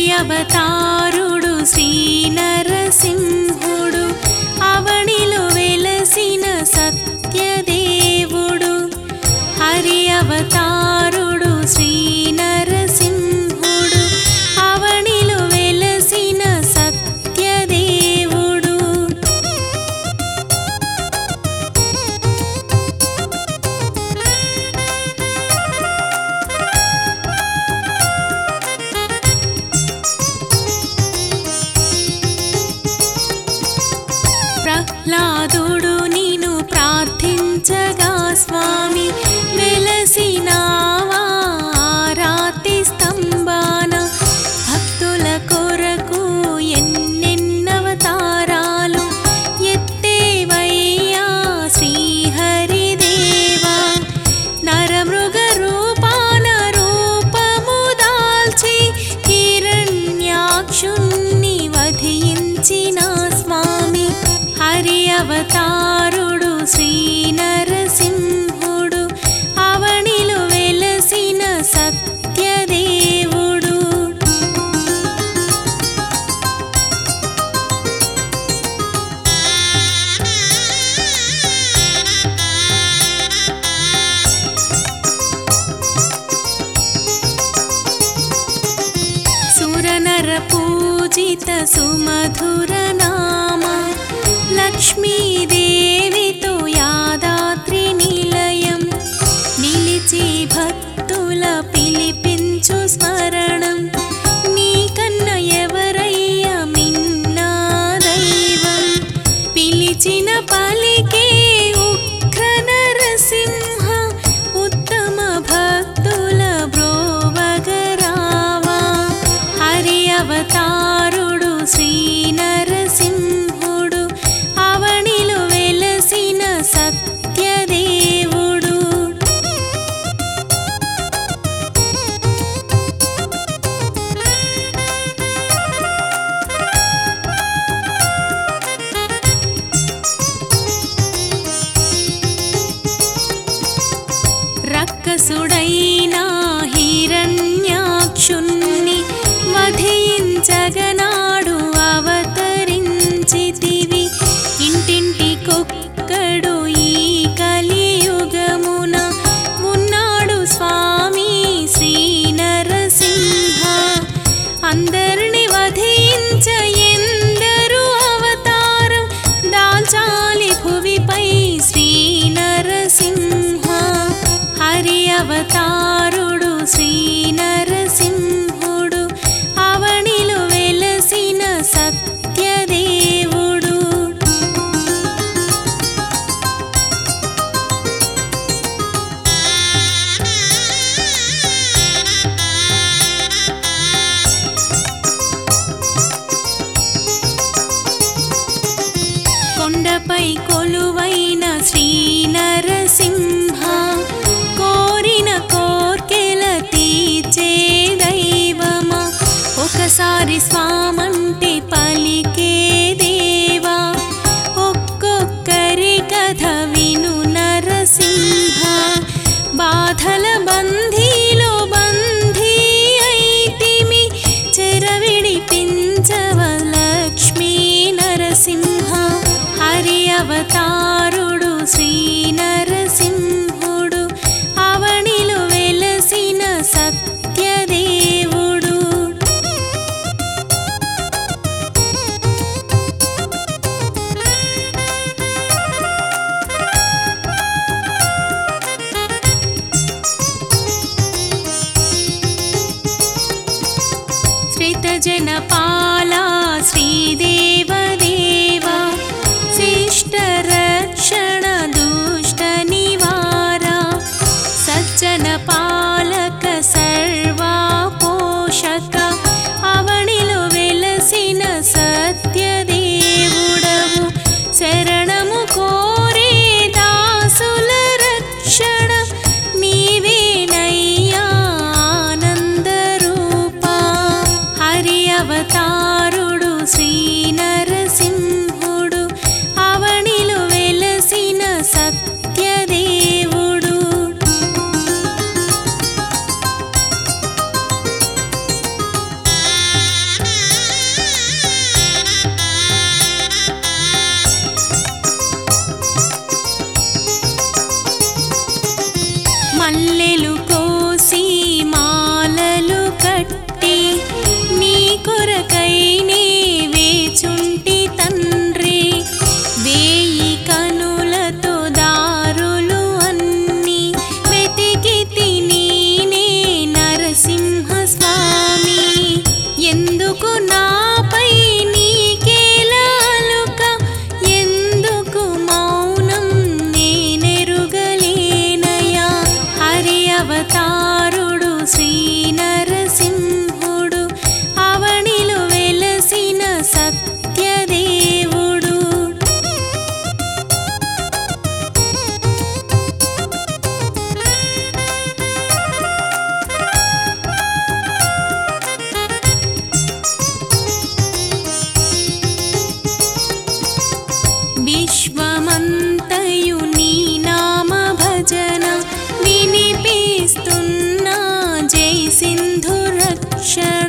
అవతారుడు శ్రీ నరసింహుడు అవనిలో వెలసిన సత్యదేవుడు హరి అవతారుడు శ్రీ నరసింహుడు అవనిలో వెలసిన సత్యదేవుడు ప్రహ్లాదుడు నిను ప్రార్థించగా స్వామి వెలసినావా రాతి స్తంభాన భక్తుల కొరకు ఎన్నెన్నవతారాలు ఎత్తేవయ్యా శ్రీహరిదేవా నరమృగ రూపాన రూపము దాల్చి హిరణ్యాక్షుణ్ణి వధించిన స్వామి హరి అవతారుడు శ్రీ నరసింహుడు అవనిలో వెలసిన సత్యదేవుడు సురనర పూజిత సుమధుర నామ లక్ష్మీదేవితో యాదాద్రి నిలయం నిలిచి భక్తుల పిలిపించు స్మరణం నీకన్న ఎవరయ్య మిన్నా దైవం పిలిచిన పలికే ఉగ్ర నరసింహ ఉత్తమ భక్తుల బ్రోవగరావా హరి అవతారుడు శ్రీ నరసింహుడు అవనిలో వెలసిన సత్యదేవుడు రక్కసుడైన హిరణ్యాక్షుణ్ణి వధించగనాడు అవతరించితివి ఇంటింటికొక్కడు ఈ కలియుగమున ఉన్నాడు స్వామి శ్రీ నరసింహ అందరిని వధించ ఎందరు అవతారం దాల్చాలి భువిపై శ్రీ నరసింహ హరి అవతారుడు శ్రీ నరసింహుడు అవనిలో వెలసిన సత్యదేవుడు కొండపై కొలువైన శ్రీ నరసింహ కోరిన కోర్కెల తీర్చే దైవమా ఒకసారి స్వామంటే పలికే దేవా ఒక్కొక్కరి కథ విను నరసింహ బాధల బంధీలో బంధీ అయితిమి చెరవిడిపించవ లక్ష్మీ నరసింహ హరి అవతారుడు శ్రీ నరసింహుడు అవనిలో వెలసిన సత్యదేవుడు श्रितजनपाला श्रीदेवदेवा शिष्टरक्षणदुष्टनिवारा सज्जनपालक सर्वा पोषक అవనిలో వెలసిన సత్యదేవుడవు శరణము కోరే దాసుల రక్షణ నీవేనయ్యా ఆనందరూపా హరి అవతారుడు శ్రీ రక్షణ